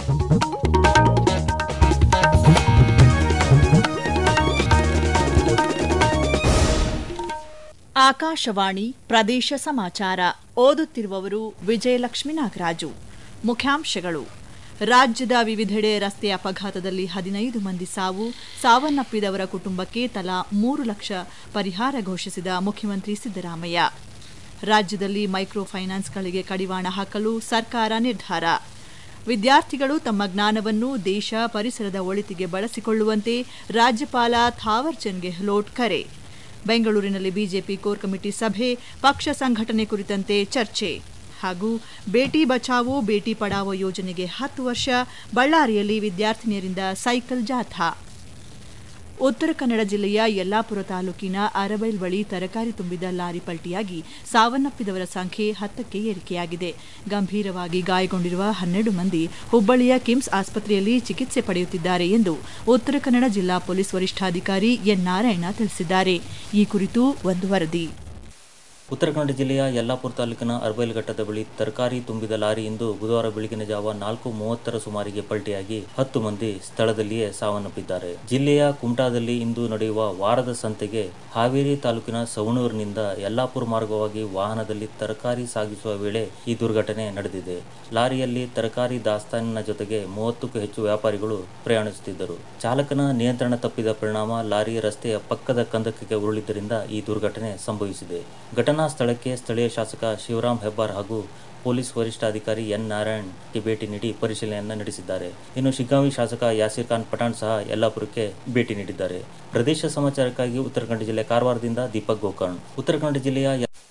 ಆಕಾಶವಾಣಿ ಪ್ರದೇಶ ಸಮಾಚಾರ ಓದುತ್ತಿರುವವರು ವಿಜಯಲಕ್ಷ್ಮಿ ನಾಗರಾಜು ಮುಖ್ಯಾಂಶಗಳು ರಾಜ್ಯದ ವಿವಿಧೆಡೆ ರಸ್ತೆ ಅಪಘಾತದಲ್ಲಿ ಹದಿನೈದು ಮಂದಿ ಸಾವು ಸಾವನ್ನಪ್ಪಿದವರ ಕುಟುಂಬಕ್ಕೆ ತಲಾ ಮೂರು ಲಕ್ಷ ಪರಿಹಾರ ಘೋಷಿಸಿದ ಮುಖ್ಯಮಂತ್ರಿ ಸಿದ್ದರಾಮಯ್ಯ ರಾಜ್ಯದಲ್ಲಿ ಮೈಕ್ರೋ ಫೈನಾನ್ಸ್ಗಳಿಗೆ ಕಡಿವಾಣ ಹಾಕಲು ಸರ್ಕಾರ ನಿರ್ಧಾರ ವಿದ್ಯಾರ್ಥಿಗಳು ತಮ್ಮ ಜ್ಞಾನವನ್ನು ದೇಶ ಪರಿಸರದ ಒಳಿತಿಗೆ ಬಳಸಿಕೊಳ್ಳುವಂತೆ ರಾಜ್ಯಪಾಲ ಥಾವರ್ಚಂದ್ ಗೆಹ್ಲೋಟ್ ಕರೆ ಬೆಂಗಳೂರಿನಲ್ಲಿ ಬಿಜೆಪಿ ಕೋರ್ ಕಮಿಟಿ ಸಭೆ ಪಕ್ಷ ಸಂಘಟನೆ ಕುರಿತಂತೆ ಚರ್ಚೆ ಹಾಗೂ ಬೇಟಿ ಬಚಾವೋ ಬೇಟಿ ಪಡಾವೋ ಯೋಜನೆಗೆ ಹತ್ತು ವರ್ಷ ಬಳ್ಳಾರಿಯಲ್ಲಿ ವಿದ್ಯಾರ್ಥಿನಿಯರಿಂದ ಸೈಕಲ್ ಜಾಥಾ ಉತ್ತರ ಕನ್ನಡ ಜಿಲ್ಲೆಯ ಯಲ್ಲಾಪುರ ತಾಲೂಕಿನ ಅರಬೈಲ್ ಬಳಿ ತರಕಾರಿ ತುಂಬಿದ ಲಾರಿ ಪಲ್ಟಿಯಾಗಿ ಸಾವನ್ನಪ್ಪಿದವರ ಸಂಖ್ಯೆ ಹತ್ತಕ್ಕೆ ಏರಿಕೆಯಾಗಿದೆ ಗಂಭೀರವಾಗಿ ಗಾಯಗೊಂಡಿರುವ ಹನ್ನೆರಡು ಮಂದಿ ಹುಬ್ಬಳ್ಳಿಯ ಕಿಮ್ಸ್ ಆಸ್ಪತ್ರೆಯಲ್ಲಿ ಚಿಕಿತ್ಸೆ ಪಡೆಯುತ್ತಿದ್ದಾರೆ ಎಂದು ಉತ್ತರ ಕನ್ನಡ ಜಿಲ್ಲಾ ಪೊಲೀಸ್ ವರಿಷ್ಠಾಧಿಕಾರಿ ಎನ್ ನಾರಾಯಣ ತಿಳಿಸಿದ್ದಾರೆ ಈ ಕುರಿತು ಒಂದು ವರದಿ ಉತ್ತರ ಕನ್ನಡ ಜಿಲ್ಲೆಯ ಯಲ್ಲಾಪುರ ತಾಲೂಕಿನ ಅರ್ಬೈಲ್ಘಟ್ಟದ ಬಳಿ ತರಕಾರಿ ತುಂಬಿದ ಲಾರಿ ಇಂದು ಬುಧವಾರ ಬೆಳಗಿನ ಜಾವ ನಾಲ್ಕು ಮೂವತ್ತರ ಸುಮಾರಿಗೆ ಪಲ್ಟಿಯಾಗಿ ಹತ್ತು ಮಂದಿ ಸ್ಥಳದಲ್ಲಿಯೇ ಸಾವನ್ನಪ್ಪಿದ್ದಾರೆ ಜಿಲ್ಲೆಯ ಕುಮಟಾದಲ್ಲಿ ಇಂದು ನಡೆಯುವ ವಾರದ ಸಂತೆಗೆ ಹಾವೇರಿ ತಾಲೂಕಿನ ಸವಣೂರಿನಿಂದ ಯಲ್ಲಾಪುರ ಮಾರ್ಗವಾಗಿ ವಾಹನದಲ್ಲಿ ತರಕಾರಿ ಸಾಗಿಸುವ ವೇಳೆ ಈ ದುರ್ಘಟನೆ ನಡೆದಿದೆ ಲಾರಿಯಲ್ಲಿ ತರಕಾರಿ ದಾಸ್ತಾನಿನ ಜೊತೆಗೆ ಮೂವತ್ತಕ್ಕೂ ಹೆಚ್ಚು ವ್ಯಾಪಾರಿಗಳು ಪ್ರಯಾಣಿಸುತ್ತಿದ್ದರು ಚಾಲಕನ ನಿಯಂತ್ರಣ ತಪ್ಪಿದ ಪರಿಣಾಮ ಲಾರಿ ರಸ್ತೆಯ ಪಕ್ಕದ ಕಂದಕಕ್ಕೆ ಉರುಳಿದ್ದರಿಂದ ಈ ದುರ್ಘಟನೆ ಸಂಭವಿಸಿದೆ ಘಟನಾ ಸ್ಥಳಕ್ಕೆ ಸ್ಥಳೀಯ ಶಾಸಕ ಶಿವರಾಮ್ ಹೆಬ್ಬಾರ್ ಹಾಗೂ ಪೊಲೀಸ್ ವರಿಷ್ಠಾಧಿಕಾರಿ ಎನ್ ನಾರಾಯಣ್ಗೆ ಭೇಟಿ ನೀಡಿ ಪರಿಶೀಲನೆಯನ್ನು ನಡೆಸಿದ್ದಾರೆ ಇನ್ನು ಶಿಗ್ಗಾಂವಿ ಶಾಸಕ ಯಾಸೀರ್ ಖಾನ್ ಪಠಾಣ್ ಸಹ ಯಲ್ಲಾಪುರಕ್ಕೆ ಭೇಟಿ ನೀಡಿದ್ದಾರೆ ಪ್ರದೇಶ ಸಮಾಚಾರಕ್ಕಾಗಿ ಉತ್ತರ ಕನ್ನಡ ಜಿಲ್ಲೆ ಕಾರವಾರದಿಂದ ದೀಪಕ್ ಗೋಕರ್ಣ್ ಉತ್ತರ ಕನ್ನಡ ಜಿಲ್ಲೆಯ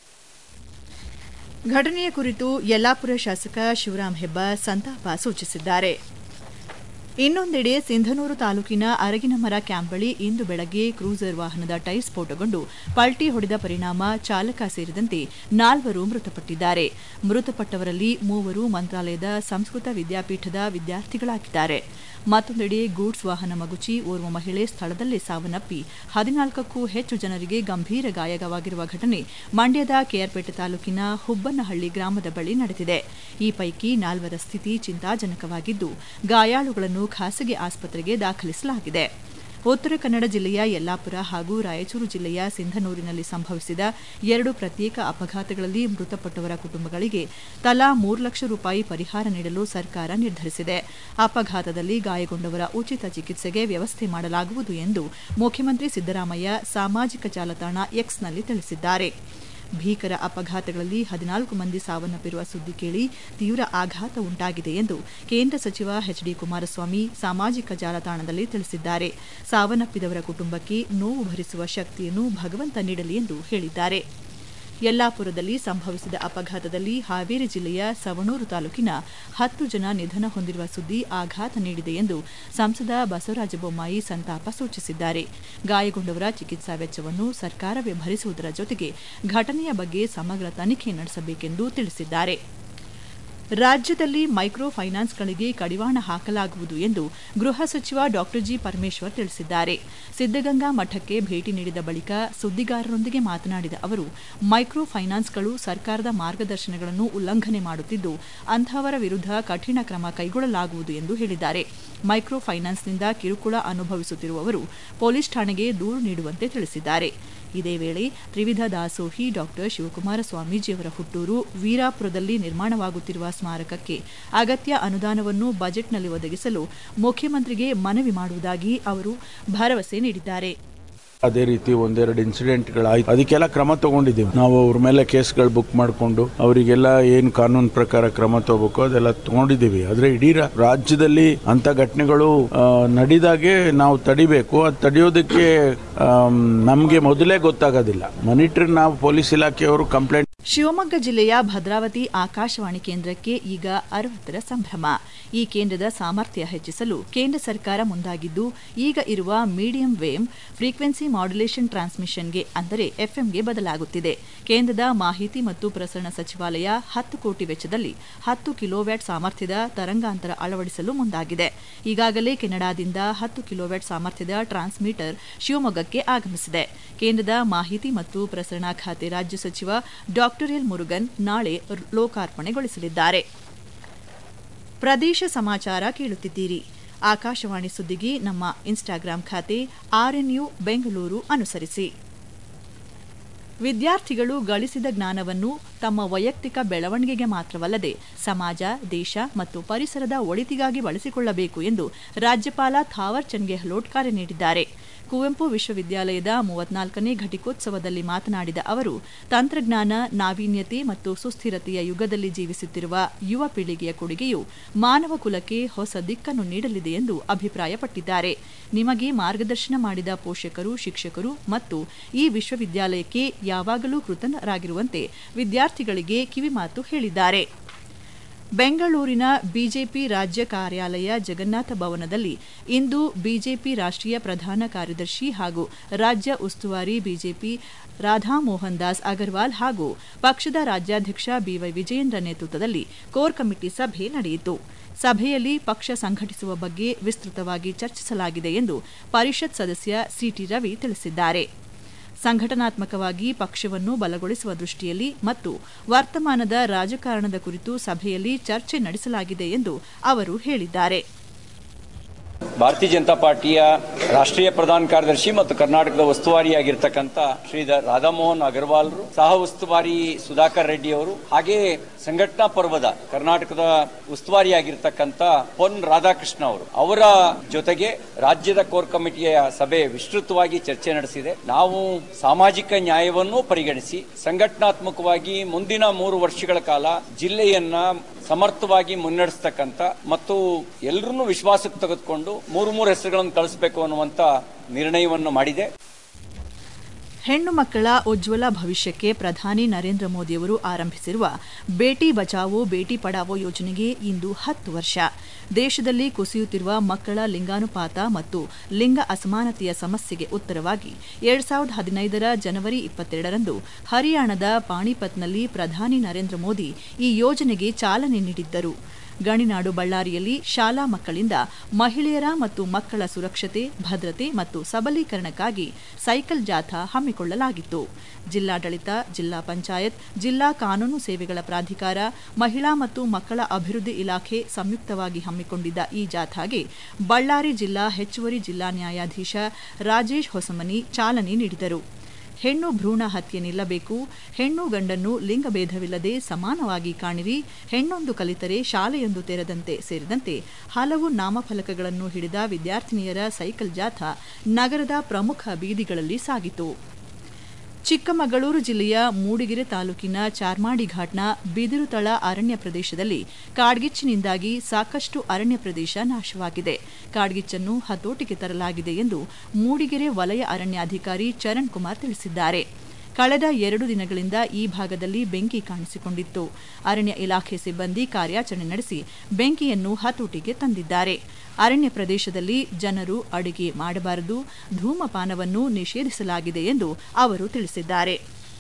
ಘಟನೆಯ ಕುರಿತು ಯಲ್ಲಾಪುರ ಶಾಸಕ ಶಿವರಾಂ ಹೆಬ್ಬಾರ್ ಸಂತಾಪ ಸೂಚಿಸಿದ್ದಾರೆ ಇನ್ನೊಂದೆಡೆ ಸಿಂಧನೂರು ತಾಲೂಕಿನ ಅರಗಿನಮರ ಕ್ಯಾಂಪ್ ಬಳಿ ಇಂದು ಬೆಳಗ್ಗೆ ಕ್ರೂಸರ್ ವಾಹನದ ಟೈರ್ ಸ್ಫೋಟಗೊಂಡು ಪಲ್ಟಿ ಹೊಡೆದ ಪರಿಣಾಮ ಚಾಲಕ ಸೇರಿದಂತೆ ನಾಲ್ವರು ಮೃತಪಟ್ಟಿದ್ದಾರೆ ಮೃತಪಟ್ಟವರಲ್ಲಿ ಮೂವರು ಮಂತ್ರಾಲಯದ ಸಂಸ್ಕೃತ ವಿದ್ಯಾಪೀಠದ ವಿದ್ಯಾರ್ಥಿಗಳಾಗಿದ್ದಾರೆ ಮತ್ತೊಂದೆಡೆ ಗೂಡ್ಸ್ ವಾಹನ ಮಗುಚಿ ಓರ್ವ ಮಹಿಳೆ ಸ್ಥಳದಲ್ಲೇ ಸಾವನ್ನಪ್ಪಿ ಹದಿನಾಲ್ಕಕ್ಕೂ ಹೆಚ್ಚು ಜನರಿಗೆ ಗಂಭೀರ ಗಾಯವಾಗಿರುವ ಘಟನೆ ಮಂಡ್ಯದ ಕೆಆರ್ಪೇಟೆ ತಾಲೂಕಿನ ಹುಬ್ಬನಹಳ್ಳಿ ಗ್ರಾಮದ ಬಳಿ ನಡೆದಿದೆ ಈ ಪೈಕಿ ನಾಲ್ವರ ಸ್ಥಿತಿ ಚಿಂತಾಜನಕವಾಗಿದ್ದು ಗಾಯಾಳುಗಳನ್ನು ಖಾಸಗಿ ಆಸ್ಪತ್ರೆಗೆ ದಾಖಲಿಸಲಾಗಿದೆ ಉತ್ತರ ಕನ್ನಡ ಜಿಲ್ಲೆಯ ಯಲ್ಲಾಪುರ ಹಾಗೂ ರಾಯಚೂರು ಜಿಲ್ಲೆಯ ಸಿಂಧನೂರಿನಲ್ಲಿ ಸಂಭವಿಸಿದ ಎರಡು ಪ್ರತ್ಯೇಕ ಅಪಘಾತಗಳಲ್ಲಿ ಮೃತಪಟ್ಟವರ ಕುಟುಂಬಗಳಿಗೆ ತಲಾ ಮೂರು ಲಕ್ಷ ರೂಪಾಯಿ ಪರಿಹಾರ ನೀಡಲು ಸರ್ಕಾರ ನಿರ್ಧರಿಸಿದೆ ಅಪಘಾತದಲ್ಲಿ ಗಾಯಗೊಂಡವರ ಉಚಿತ ಚಿಕಿತ್ಸೆಗೆ ವ್ಯವಸ್ಥೆ ಮಾಡಲಾಗುವುದು ಎಂದು ಮುಖ್ಯಮಂತ್ರಿ ಸಿದ್ದರಾಮಯ್ಯ ಸಾಮಾಜಿಕ ಜಾಲತಾಣ ಎಕ್ಸ್ನಲ್ಲಿ ತಿಳಿಸಿದ್ದಾರೆ ಭೀಕರ ಅಪಘಾತಗಳಲ್ಲಿ ಹದಿನಾಲ್ಕು ಮಂದಿ ಸಾವನ್ನಪ್ಪಿರುವ ಸುದ್ದಿ ಕೇಳಿ ತೀವ್ರ ಆಘಾತ ಉಂಟಾಗಿದೆ ಎಂದು ಕೇಂದ್ರ ಸಚಿವ ಎಚ್ ಡಿ ಕುಮಾರಸ್ವಾಮಿ ಸಾಮಾಜಿಕ ಜಾಲತಾಣದಲ್ಲಿ ತಿಳಿಸಿದ್ದಾರೆ ಸಾವನ್ನಪ್ಪಿದವರ ಕುಟುಂಬಕ್ಕೆ ನೋವು ಭರಿಸುವ ಶಕ್ತಿಯನ್ನು ಭಗವಂತ ನೀಡಲಿ ಎಂದು ಹೇಳಿದ್ದಾರೆ ಯಲ್ಲಾಪುರದಲ್ಲಿ ಸಂಭವಿಸಿದ ಅಪಘಾತದಲ್ಲಿ ಹಾವೇರಿ ಜಿಲ್ಲೆಯ ಸವಣೂರು ತಾಲೂಕಿನ ಹತ್ತು ಜನ ನಿಧನ ಹೊಂದಿರುವ ಸುದ್ದಿ ಆಘಾತ ನೀಡಿದೆ ಎಂದು ಸಂಸದ ಬಸವರಾಜ ಬೊಮ್ಮಾಯಿ ಸಂತಾಪ ಸೂಚಿಸಿದ್ದಾರೆ ಗಾಯಗೊಂಡವರ ಚಿಕಿತ್ಸಾ ವೆಚ್ಚವನ್ನು ಸರ್ಕಾರವೇ ಭರಿಸುವುದರ ಜೊತೆಗೆ ಘಟನೆಯ ಬಗ್ಗೆ ಸಮಗ್ರ ತನಿಖೆ ನಡೆಸಬೇಕೆಂದು ತಿಳಿಸಿದ್ದಾರೆ ರಾಜ್ಯದಲ್ಲಿ ಮೈಕ್ರೋ ಫೈನಾನ್ಸ್ಗಳಿಗೆ ಕಡಿವಾಣ ಹಾಕಲಾಗುವುದು ಎಂದು ಗೃಹ ಸಚಿವ ಡಾ ಜಿ ಪರಮೇಶ್ವರ್ ತಿಳಿಸಿದ್ದಾರೆ ಸಿದ್ದಗಂಗಾ ಮಠಕ್ಕೆ ಭೇಟಿ ನೀಡಿದ ಬಳಿಕ ಸುದ್ದಿಗಾರರೊಂದಿಗೆ ಮಾತನಾಡಿದ ಅವರು ಮೈಕ್ರೋ ಫೈನಾನ್ಸ್ಗಳು ಸರ್ಕಾರದ ಮಾರ್ಗದರ್ಶನಗಳನ್ನು ಉಲ್ಲಂಘನೆ ಮಾಡುತ್ತಿದ್ದು ಅಂತಹವರ ವಿರುದ್ಧ ಕಠಿಣ ಕ್ರಮ ಕೈಗೊಳ್ಳಲಾಗುವುದು ಎಂದು ಹೇಳಿದ್ದಾರೆ ಮೈಕ್ರೋ ಫೈನಾನ್ಸ್ನಿಂದ ಕಿರುಕುಳ ಅನುಭವಿಸುತ್ತಿರುವವರು ಪೊಲೀಸ್ ಠಾಣೆಗೆ ದೂರು ನೀಡುವಂತೆ ತಿಳಿಸಿದ್ದಾರೆ ಇದೇ ವೇಳೆ ತ್ರಿವಿಧ ದಾಸೋಹಿ ಡಾ ಶಿವಕುಮಾರ ಸ್ವಾಮೀಜಿಯವರ ಹುಟ್ಟೂರು ವೀರಾಪುರದಲ್ಲಿ ನಿರ್ಮಾಣವಾಗುತ್ತಿರುವ ಸ್ಮಾರಕಕ್ಕೆ ಅಗತ್ಯ ಅನುದಾನವನ್ನು ಬಜೆಟ್ನಲ್ಲಿ ಒದಗಿಸಲು ಮುಖ್ಯಮಂತ್ರಿಗೆ ಮನವಿ ಮಾಡುವುದಾಗಿ ಅವರು ಭರವಸೆ ನೀಡಿದ್ದಾರೆ ಅದೇ ರೀತಿ ಒಂದೆರಡು ಇನ್ಸಿಡೆಂಟ್ಗಳಾಯ್ತು ಅದಕ್ಕೆಲ್ಲ ಕ್ರಮ ತಗೊಂಡಿದ್ದೀವಿ ನಾವು ಅವ್ರ ಮೇಲೆ ಕೇಸ್ಗಳು ಬುಕ್ ಮಾಡಿಕೊಂಡು ಅವರಿಗೆಲ್ಲ ಏನು ಕಾನೂನು ಪ್ರಕಾರ ಕ್ರಮ ತಗೋಬೇಕು ಅದೆಲ್ಲ ತಗೊಂಡಿದ್ದೀವಿ ಆದ್ರೆ ಇಡೀ ರಾ- ರಾಜ್ಯದಲ್ಲಿ ಅಂತ ಘಟನೆಗಳು ಆ, ನಡಿದಾಗೆ ನಾವು ತಡಿಬೇಕು ಅದು ತಡೆಯೋದಕ್ಕೆ ನಮಗೆ ಮೊದಲೇ ಗೊತ್ತಾಗೋದಿಲ್ಲ ಮಾನಿಟರ್ ನಾವು ಪೊಲೀಸ್ ಇಲಾಖೆಯವರು ಕಂಪ್ಲೇಂಟ್ ಶಿವಮೊಗ್ಗ ಜಿಲ್ಲೆಯ ಭದ್ರಾವತಿ ಆಕಾಶವಾಣಿ ಕೇಂದ್ರಕ್ಕೆ ಈಗ ಅರವತ್ತರ ಸಂಭ್ರಮ ಈ ಕೇಂದ್ರದ ಸಾಮರ್ಥ್ಯ ಹೆಚ್ಚಿಸಲು ಕೇಂದ್ರ ಸರ್ಕಾರ ಮುಂದಾಗಿದ್ದು ಈಗ ಇರುವ ಮೀಡಿಯಂ ವೇವ್ ಫ್ರೀಕ್ವೆನ್ಸಿ ಮಾಡ್ಯುಲೇಷನ್ ಟ್ರಾನ್ಸ್ಮಿಷನ್ಗೆ ಅಂದರೆ ಎಫ್ಎಂಗೆ ಬದಲಾಗುತ್ತಿದೆ ಕೇಂದ್ರದ ಮಾಹಿತಿ ಮತ್ತು ಪ್ರಸರಣ ಸಚಿವಾಲಯ ಹತ್ತು ಕೋಟಿ ವೆಚ್ಚದಲ್ಲಿ ಹತ್ತು ಕಿಲೋವ್ಯಾಟ್ ಸಾಮರ್ಥ್ಯದ ತರಂಗಾಂತರ ಅಳವಡಿಸಲು ಮುಂದಾಗಿದೆ ಈಗಾಗಲೇ ಕೆನಡಾದಿಂದ ಹತ್ತು ಕಿಲೋವ್ಯಾಟ್ ಸಾಮರ್ಥ್ಯದ ಟ್ರಾನ್ಸ್ಮಿಟರ್ ಶಿವಮೊಗ್ಗಕ್ಕೆ ಆಗಮಿಸಿದೆ ಕೇಂದ್ರದ ಮಾಹಿತಿ ಮತ್ತು ಪ್ರಸರಣ ಖಾತೆ ರಾಜ್ಯ ಸಚಿವ ಡಾಕ್ಟರ್ ಎಲ್ ಮುರುಗನ್ ನಾಳೆ ಲೋಕಾರ್ಪಣೆಗೊಳಿಸಲಿದ್ದಾರೆ ಪ್ರದೇಶ ಸಮಾಚಾರ ಕೇಳುತ್ತಿದ್ದೀರಿ ಆಕಾಶವಾಣಿ ಸುದ್ದಿಗೆ ನಮ್ಮ ಇನ್ಸ್ಟಾಗ್ರಾಂ ಖಾತೆ ಆರ್ಎನ್ಯು ಬೆಂಗಳೂರು ಅನುಸರಿಸಿ ವಿದ್ಯಾರ್ಥಿಗಳು ಗಳಿಸಿದ ಜ್ಞಾನವನ್ನು ತಮ್ಮ ವೈಯಕ್ತಿಕ ಬೆಳವಣಿಗೆಗೆ ಮಾತ್ರವಲ್ಲದೆ ಸಮಾಜ ದೇಶ ಮತ್ತು ಪರಿಸರದ ಒಳಿತಿಗಾಗಿ ಬಳಸಿಕೊಳ್ಳಬೇಕು ಎಂದು ರಾಜ್ಯಪಾಲ ಥಾವರ್ ಚಂದ್ ಗೆಹ್ಲೋಟ್ ಕರೆ ನೀಡಿದ್ದಾರೆ ಕುವೆಂಪು ವಿಶ್ವವಿದ್ಯಾಲಯದ ಮೂವತ್ನಾಲ್ಕನೇ ಘಟಿಕೋತ್ಸವದಲ್ಲಿ ಮಾತನಾಡಿದ ಅವರು ತಂತ್ರಜ್ಞಾನ ನಾವೀನ್ಯತೆ ಮತ್ತು ಸುಸ್ಥಿರತೆಯ ಯುಗದಲ್ಲಿ ಜೀವಿಸುತ್ತಿರುವ ಯುವ ಪೀಳಿಗೆಯ ಕೊಡುಗೆಯು ಮಾನವ ಕುಲಕ್ಕೆ ಹೊಸ ದಿಕ್ಕನ್ನು ನೀಡಲಿದೆ ಎಂದು ಅಭಿಪ್ರಾಯಪಟ್ಟಿದ್ದಾರೆ ನಿಮಗೆ ಮಾರ್ಗದರ್ಶನ ಮಾಡಿದ ಪೋಷಕರು ಶಿಕ್ಷಕರು ಮತ್ತು ಈ ವಿಶ್ವವಿದ್ಯಾಲಯಕ್ಕೆ ಯಾವಾಗಲೂ ಕೃತಜ್ಞರಾಗಿರುವಂತೆ ವಿದ್ಯಾರ್ಥಿಗಳಿಗೆ ಕಿವಿಮಾತು ಹೇಳಿದ್ದಾರೆ ಬೆಂಗಳೂರಿನ ಬಿಜೆಪಿ ರಾಜ್ಯ ಕಾರ್ಯಾಲಯ ಜಗನ್ನಾಥ ಭವನದಲ್ಲಿ ಇಂದು ಬಿಜೆಪಿ ರಾಷ್ಟ್ರೀಯ ಪ್ರಧಾನ ಕಾರ್ಯದರ್ಶಿ ಹಾಗೂ ರಾಜ್ಯ ಉಸ್ತುವಾರಿ ಬಿಜೆಪಿ ರಾಧಾಮೋಹನ್ ದಾಸ್ ಅಗರ್ವಾಲ್ ಹಾಗೂ ಪಕ್ಷದ ರಾಜ್ಯಾಧ್ಯಕ್ಷ ಬಿವೈ ವಿಜಯೇಂದ್ರ ನೇತೃತ್ವದಲ್ಲಿ ಕೋರ್ ಕಮಿಟಿ ಸಭೆ ನಡೆಯಿತು ಸಭೆಯಲ್ಲಿ ಪಕ್ಷ ಸಂಘಟಿಸುವ ಬಗ್ಗೆ ವಿಸ್ತೃತವಾಗಿ ಚರ್ಚಿಸಲಾಗಿದೆ ಎಂದು ಪರಿಷತ್ ಸದಸ್ಯ ಸಿಟಿ ರವಿ ತಿಳಿಸಿದ್ದಾರೆ ಸಂಘಟನಾತ್ಮಕವಾಗಿ ಪಕ್ಷವನ್ನು ಬಲಗೊಳಿಸುವ ದೃಷ್ಟಿಯಲ್ಲಿ ಮತ್ತು ವರ್ತಮಾನದ ರಾಜಕಾರಣದ ಕುರಿತು ಸಭೆಯಲ್ಲಿ ಚರ್ಚೆ ನಡೆಸಲಾಗಿದೆ ಎಂದು ಅವರು ಹೇಳಿದ್ದಾರೆ ಭಾರತೀಯ ಜನತಾ ಪಾರ್ಟಿಯ ರಾಷ್ಟ್ರೀಯ ಪ್ರಧಾನ ಕಾರ್ಯದರ್ಶಿ ಮತ್ತು ಕರ್ನಾಟಕದ ಉಸ್ತುವಾರಿಯಾಗಿರ್ತಕ್ಕಂಥ ಶ್ರೀ ರಾಧಾಮೋಹನ್ ಅಗರ್ವಾಲ್ ಸಹ ಉಸ್ತುವಾರಿ ಸುಧಾಕರ್ ರೆಡ್ಡಿ ಅವರು ಹಾಗೆಯೇ ಸಂಘಟನಾ ಪರ್ವದ ಕರ್ನಾಟಕದ ಉಸ್ತುವಾರಿಯಾಗಿರ್ತಕ್ಕಂಥ ಪೊನ್ ರಾಧಾಕೃಷ್ಣ ಅವರು ಅವರ ಜೊತೆಗೆ ರಾಜ್ಯದ ಕೋರ್ ಕಮಿಟಿಯ ಸಭೆ ವಿಸ್ತೃತವಾಗಿ ಚರ್ಚೆ ನಡೆಸಿದೆ ನಾವು ಸಾಮಾಜಿಕ ನ್ಯಾಯವನ್ನು ಪರಿಗಣಿಸಿ ಸಂಘಟನಾತ್ಮಕವಾಗಿ ಮುಂದಿನ ಮೂರು ವರ್ಷಗಳ ಕಾಲ ಜಿಲ್ಲೆಯನ್ನ ಸಮರ್ಥವಾಗಿ ಮುನ್ನಡೆಸ್ತಕ್ಕಂಥ ಮತ್ತು ಎಲ್ಲರನ್ನೂ ವಿಶ್ವಾಸಕ್ಕೆ ತೆಗೆದುಕೊಂಡು ಮೂರು ಮೂರು ಹೆಸರುಗಳನ್ನು ಕಳಿಸಬೇಕು ಅನ್ನುವಂತ ನಿರ್ಣಯವನ್ನು ಮಾಡಿದೆ ಹೆಣ್ಣು ಮಕ್ಕಳ ಉಜ್ವಲ ಭವಿಷ್ಯಕ್ಕೆ ಪ್ರಧಾನಿ ನರೇಂದ್ರ ಮೋದಿಯವರು ಆರಂಭಿಸಿರುವ ಬೇಟಿ ಬಚಾವೋ ಬೇಟಿ ಪಡಾವೋ ಯೋಜನೆಗೆ ಇಂದು ಹತ್ತು ವರ್ಷ ದೇಶದಲ್ಲಿ ಕುಸಿಯುತ್ತಿರುವ ಮಕ್ಕಳ ಲಿಂಗಾನುಪಾತ ಮತ್ತು ಲಿಂಗ ಅಸಮಾನತೆಯ ಸಮಸ್ಯೆಗೆ ಉತ್ತರವಾಗಿ ಎರಡ್ ಸಾವಿರದ ಹದಿನೈದರ ಜನವರಿ ಇಪ್ಪತ್ತೆರಡರಂದು ಹರಿಯಾಣದ ಪಾಣಿಪತ್ನಲ್ಲಿ ಪ್ರಧಾನಿ ನರೇಂದ್ರ ಮೋದಿ ಈ ಯೋಜನೆಗೆ ಚಾಲನೆ ನೀಡಿದ್ದರು ಗಣಿನಾಡು ಬಳ್ಳಾರಿಯಲ್ಲಿ ಶಾಲಾ ಮಕ್ಕಳಿಂದ ಮಹಿಳೆಯರ ಮತ್ತು ಮಕ್ಕಳ ಸುರಕ್ಷತೆ ಭದ್ರತೆ ಮತ್ತು ಸಬಲೀಕರಣಕ್ಕಾಗಿ ಸೈಕಲ್ ಜಾಥಾ ಹಮ್ಮಿಕೊಳ್ಳಲಾಗಿತ್ತು ಜಿಲ್ಲಾಡಳಿತ ಜಿಲ್ಲಾ ಪಂಚಾಯತ್ ಜಿಲ್ಲಾ ಕಾನೂನು ಸೇವೆಗಳ ಪ್ರಾಧಿಕಾರ ಮಹಿಳಾ ಮತ್ತು ಮಕ್ಕಳ ಅಭಿವೃದ್ಧಿ ಇಲಾಖೆ ಸಂಯುಕ್ತವಾಗಿ ಹಮ್ಮಿಕೊಂಡಿದ್ದ ಈ ಜಾಥಾಗೆ ಬಳ್ಳಾರಿ ಜಿಲ್ಲಾ ಹೆಚ್ಚುವರಿ ಜಿಲ್ಲಾ ನ್ಯಾಯಾಧೀಶ ರಾಜೇಶ್ ಹೊಸಮನಿ ಚಾಲನೆ ನೀಡಿದರು ಹೆಣ್ಣು ಭ್ರೂಣ ಹತ್ಯೆ ನಿಲ್ಲಬೇಕು ಹೆಣ್ಣು ಗಂಡನ್ನು ಲಿಂಗಭೇದವಿಲ್ಲದೆ ಸಮಾನವಾಗಿ ಕಾಣಿರಿ ಹೆಣ್ಣೊಂದು ಕಲಿತರೆ ಶಾಲೆಯೊಂದು ತೆರೆದಂತೆ ಸೇರಿದಂತೆ ಹಲವು ನಾಮಫಲಕಗಳನ್ನು ಹಿಡಿದ ವಿದ್ಯಾರ್ಥಿನಿಯರ ಸೈಕಲ್ ಜಾಥಾ ನಗರದ ಪ್ರಮುಖ ಬೀದಿಗಳಲ್ಲಿ ಸಾಗಿತು ಚಿಕ್ಕಮಗಳೂರು ಜಿಲ್ಲೆಯ ಮೂಡಿಗೆರೆ ತಾಲೂಕಿನ ಚಾರ್ಮಾಡಿ ಘಾಟ್ನ ಬಿದಿರುತಳ ಅರಣ್ಯ ಪ್ರದೇಶದಲ್ಲಿ ಕಾಡ್ಗಿಚ್ಚಿನಿಂದಾಗಿ ಸಾಕಷ್ಟು ಅರಣ್ಯ ಪ್ರದೇಶ ನಾಶವಾಗಿದೆ ಕಾಡ್ಗಿಚ್ಚನ್ನು ಹತೋಟಿಗೆ ತರಲಾಗಿದೆ ಎಂದು ಮೂಡಿಗೆರೆ ವಲಯ ಅರಣ್ಯಾಧಿಕಾರಿ ಚರಣ್ ಕುಮಾರ್ ತಿಳಿಸಿದ್ದಾರೆ ಕಳೆದ ಎರಡು ದಿನಗಳಿಂದ ಈ ಭಾಗದಲ್ಲಿ ಬೆಂಕಿ ಕಾಣಿಸಿಕೊಂಡಿತ್ತು ಅರಣ್ಯ ಇಲಾಖೆ ಸಿಬ್ಬಂದಿ ಕಾರ್ಯಾಚರಣೆ ನಡೆಸಿ ಬೆಂಕಿಯನ್ನು ಹತೋಟಿಗೆ ತಂದಿದ್ದಾರೆ ಅರಣ್ಯ ಪ್ರದೇಶದಲ್ಲಿ ಜನರು ಅಡುಗೆ ಮಾಡಬಾರದು ಧೂಮಪಾನವನ್ನು ನಿಷೇಧಿಸಲಾಗಿದೆ ಎಂದು ಅವರು ತಿಳಿಸಿದ್ದಾರೆ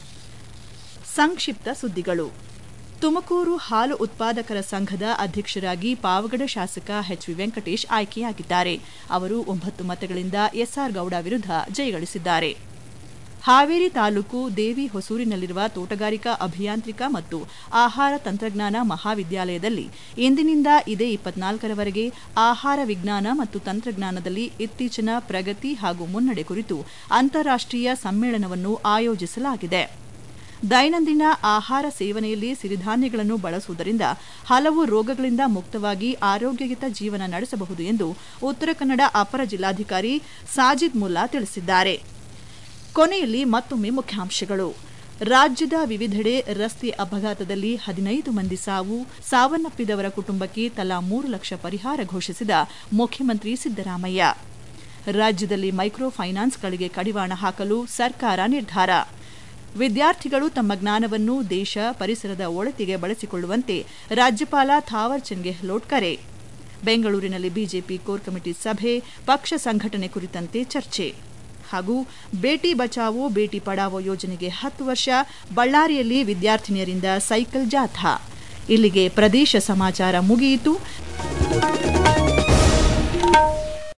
ಸಂಕ್ಷಿಪ್ತ ಸುದ್ದಿಗಳು ತುಮಕೂರು ಹಾಲು ಉತ್ಪಾದಕರ ಸಂಘದ ಅಧ್ಯಕ್ಷರಾಗಿ ಪಾವಗಡ ಶಾಸಕ ಎಚ್ ವಿ ವೆಂಕಟೇಶ್ ಆಯ್ಕೆಯಾಗಿದ್ದಾರೆ ಅವರು ಒಂಬತ್ತು ಮತಗಳಿಂದ ಎಸ್ಆರ್ ಗೌಡ ವಿರುದ್ಧ ಜಯಗಳಿಸಿದ್ದಾರೆ ಹಾವೇರಿ ತಾಲೂಕು ದೇವಿ ಹೊಸೂರಿನಲ್ಲಿರುವ ತೋಟಗಾರಿಕಾ ಅಭಿಯಾಂತ್ರಿಕ ಮತ್ತು ಆಹಾರ ತಂತ್ರಜ್ಞಾನ ಮಹಾವಿದ್ಯಾಲಯದಲ್ಲಿ ಇಂದಿನಿಂದ ಇದೇ ಇಪ್ಪತ್ನಾಲ್ಕರವರೆಗೆ ಆಹಾರ ವಿಜ್ಞಾನ ಮತ್ತು ತಂತ್ರಜ್ಞಾನದಲ್ಲಿ ಇತ್ತೀಚಿನ ಪ್ರಗತಿ ಹಾಗೂ ಮುನ್ನಡೆ ಕುರಿತು ಅಂತಾರಾಷ್ಟ್ರೀಯ ಸಮ್ಮೇಳನವನ್ನು ಆಯೋಜಿಸಲಾಗಿದೆ ದೈನಂದಿನ ಆಹಾರ ಸೇವನೆಯಲ್ಲಿ ಸಿರಿಧಾನ್ಯಗಳನ್ನು ಬಳಸುವುದರಿಂದ ಹಲವು ರೋಗಗಳಿಂದ ಮುಕ್ತವಾಗಿ ಆರೋಗ್ಯಯುತ ಜೀವನ ನಡೆಸಬಹುದು ಎಂದು ಉತ್ತರ ಕನ್ನಡ ಅಪರ ಜಿಲ್ಲಾಧಿಕಾರಿ ಸಾಜಿದ್ ಮುಲ್ಲಾ ತಿಳಿಸಿದ್ದಾರೆ ಕೊನೆಯಲ್ಲಿ ಮತ್ತೊಮ್ಮೆ ಮುಖ್ಯಾಂಶಗಳು ರಾಜ್ಯದ ವಿವಿಧೆಡೆ ರಸ್ತೆ ಅಪಘಾತದಲ್ಲಿ ಹದಿನೈದು ಮಂದಿ ಸಾವು ಸಾವನ್ನಪ್ಪಿದವರ ಕುಟುಂಬಕ್ಕೆ ತಲಾ ಮೂರು ಲಕ್ಷ ಪರಿಹಾರ ಘೋಷಿಸಿದ ಮುಖ್ಯಮಂತ್ರಿ ಸಿದ್ದರಾಮಯ್ಯ ರಾಜ್ಯದಲ್ಲಿ ಮೈಕ್ರೋ ಫೈನಾನ್ಸ್ಗಳಿಗೆ ಕಡಿವಾಣ ಹಾಕಲು ಸರ್ಕಾರ ನಿರ್ಧಾರ ವಿದ್ಯಾರ್ಥಿಗಳು ತಮ್ಮ ಜ್ಞಾನವನ್ನು ದೇಶ ಪರಿಸರದ ಒಳತಿಗೆ ಬಳಸಿಕೊಳ್ಳುವಂತೆ ರಾಜ್ಯಪಾಲ ಥಾವರ್ ಚಂದ್ ಗೆಹ್ಲೋಟ್ ಕರೆ ಬೆಂಗಳೂರಿನಲ್ಲಿ ಬಿಜೆಪಿ ಕೋರ್ ಕಮಿಟಿ ಸಭೆ ಪಕ್ಷ ಸಂಘಟನೆ ಕುರಿತಂತೆ ಚರ್ಚೆ ಹಾಗೂ ಬೇಟಿ ಬಚಾವೋ ಬೇಟಿ ಪಡಾವೋ ಯೋಜನೆಗೆ ಹತ್ತು ವರ್ಷ ಬಳ್ಳಾರಿಯಲ್ಲಿ ವಿದ್ಯಾರ್ಥಿನಿಯರಿಂದ ಸೈಕಲ್ ಜಾಥಾ ಇಲ್ಲಿಗೆ ಪ್ರದೇಶ ಸಮಾಚಾರ ಮುಗಿಯಿತು